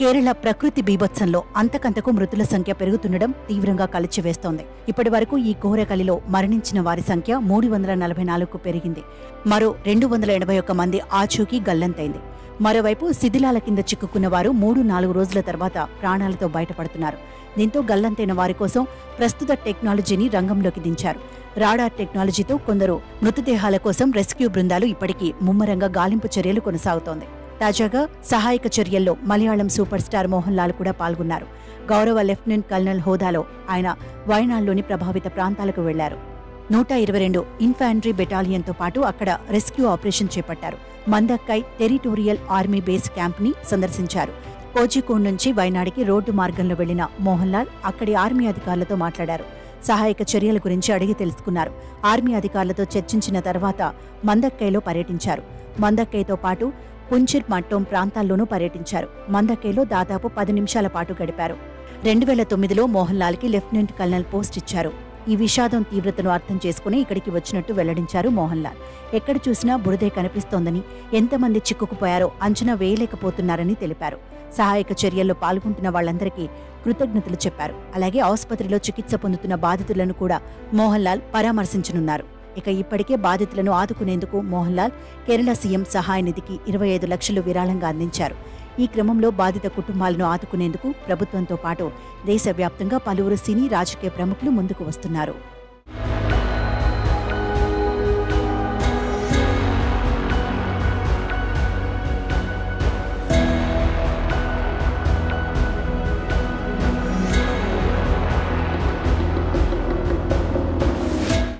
కేరళ ప్రకృతి బీభత్సంలో అంతకంతకు మృతుల సంఖ్య పెరుగుతుండడం తీవ్రంగా కలిచివేస్తోంది ఇప్పటి వరకు ఈ ఘోరకలిలో మరణించిన వారి సంఖ్య మూడు వందల నలభై నాలుగుకు పెరిగింది మరో రెండు వందల ఎనభై ఒక్క మంది ఆచూకీ గల్లంతైంది మరోవైపు శిథిలాల కింద చిక్కుకున్న వారు మూడు నాలుగు రోజుల తర్వాత ప్రాణాలతో బయటపడుతున్నారు దీంతో గల్లంతైన వారి కోసం ప్రస్తుత టెక్నాలజీని రంగంలోకి దించారు రాడార్ టెక్నాలజీతో కొందరు మృతదేహాల కోసం రెస్క్యూ బృందాలు ఇప్పటికీ ముమ్మరంగా గాలింపు చర్యలు కొనసాగుతోంది తాజాగా సహాయక చర్యల్లో మలయాళం సూపర్ స్టార్ మోహన్ లాల్ కూడా పాల్గొన్నారు గౌరవ లెఫ్టినెంట్ కల్నల్ హోదాలో ఆయన వయనాడ్లోని ప్రభావిత ప్రాంతాలకు వెళ్లారు నూట ఇరవై రెండు ఇన్ఫాంట్రీ బెటాలియన్తో పాటు అక్కడ రెస్క్యూ ఆపరేషన్ చేపట్టారు మందక్కై టెరిటోరియల్ ఆర్మీ బేస్ క్యాంప్ని సందర్శించారు కోజికోడ్ నుంచి వైనాడికి రోడ్డు మార్గంలో వెళ్లిన మోహన్ లాల్ అక్కడి ఆర్మీ అధికారులతో మాట్లాడారు సహాయక చర్యల గురించి అడిగి తెలుసుకున్నారు ఆర్మీ అధికారులతో చర్చించిన తర్వాత మందక్కైలో పర్యటించారు మందక్కైతో పాటు పుంచిర్ మట్టోం ప్రాంతాల్లోనూ పర్యటించారు మందక్కైలో దాదాపు పది నిమిషాల పాటు గడిపారు రెండు వేల తొమ్మిదిలో మోహన్ లాల్కి లెఫ్టినెంట్ కల్నల్ పోస్ట్ ఇచ్చారు ఈ విషాదం తీవ్రతను అర్థం చేసుకుని ఇక్కడికి వచ్చినట్టు వెల్లడించారు మోహన్ లాల్ ఎక్కడ చూసినా బురదే కనిపిస్తోందని ఎంతమంది చిక్కుకుపోయారో అంచనా వేయలేకపోతున్నారని తెలిపారు సహాయక చర్యల్లో పాల్గొంటున్న వాళ్ళందరికీ కృతజ్ఞతలు చెప్పారు అలాగే ఆసుపత్రిలో చికిత్స పొందుతున్న బాధితులను కూడా మోహన్ లాల్ పరామర్శించనున్నారు ఇక ఇప్పటికే బాధితులను ఆదుకునేందుకు మోహన్ లాల్ కేరళ సీఎం సహాయ నిధికి ఇరవై ఐదు లక్షలు విరాళంగా అందించారు ఈ క్రమంలో బాధిత కుటుంబాలను ఆదుకునేందుకు ప్రభుత్వంతో పాటు దేశవ్యాప్తంగా పలువురు సినీ రాజకీయ ప్రముఖులు ముందుకు వస్తున్నారు